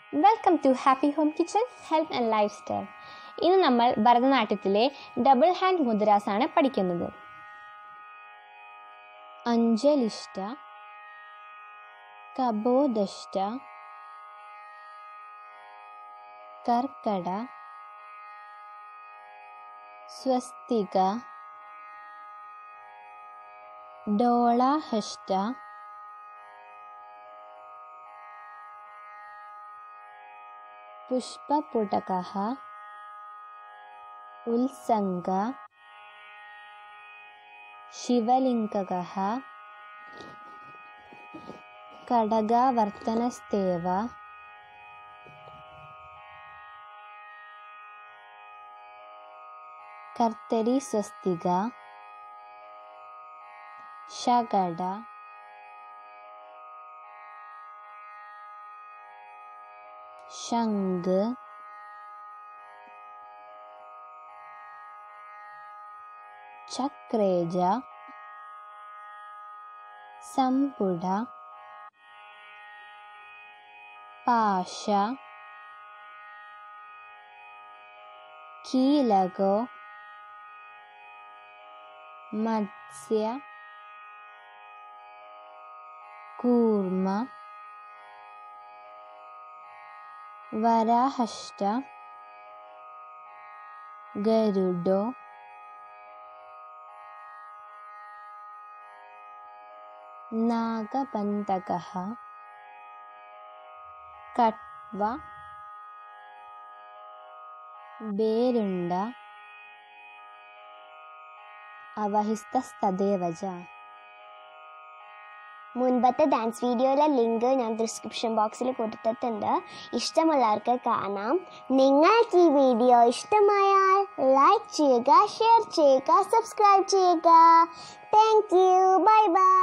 welcome to happy home kitchen health and lifestyle ഇന്ന് നമ്മൾ ഭരതനാട്യത്തിലെ double hand mudras ആണ് പഠിക്കുന്നത് അഞ്ജലിഷ്ട കബോദഷ്ട കർക്കട സ്വസ്തിക ഡോളാഹഷ്ട പുഷ്പപുടകः ഉത്സംഗ ശിവലിംഗകः കടകാവർത്തനസ്തേവ കർത്തരി സ്വസ്തിക ശകട ശംഖ് ചക്രേജ സംപുട പാശ കീലകോ മത്സ്യ കൂർമ്മ വരാഹഷ്ട ഗരുഡോ നാഗബന്ധകः കട്വ ബേരുണ്ട അവഹിസ്തസ്തദേവ ച മുൻപത്തെ ഡാൻസ് വീഡിയോയിലെ ലിങ്ക് ഞാൻ ഡിസ്ക്രിപ്ഷൻ ബോക്സിൽ കൊടുത്തിട്ടുണ്ട് ഇഷ്ടമുള്ളവർക്ക് കാണാം നിങ്ങൾക്ക് ഈ വീഡിയോ ഇഷ്ടമായാൽ ലൈക്ക് ചെയ്യുക ഷെയർ ചെയ്യുക സബ്സ്ക്രൈബ് ചെയ്യുക താങ്ക് യു ബൈ ബൈ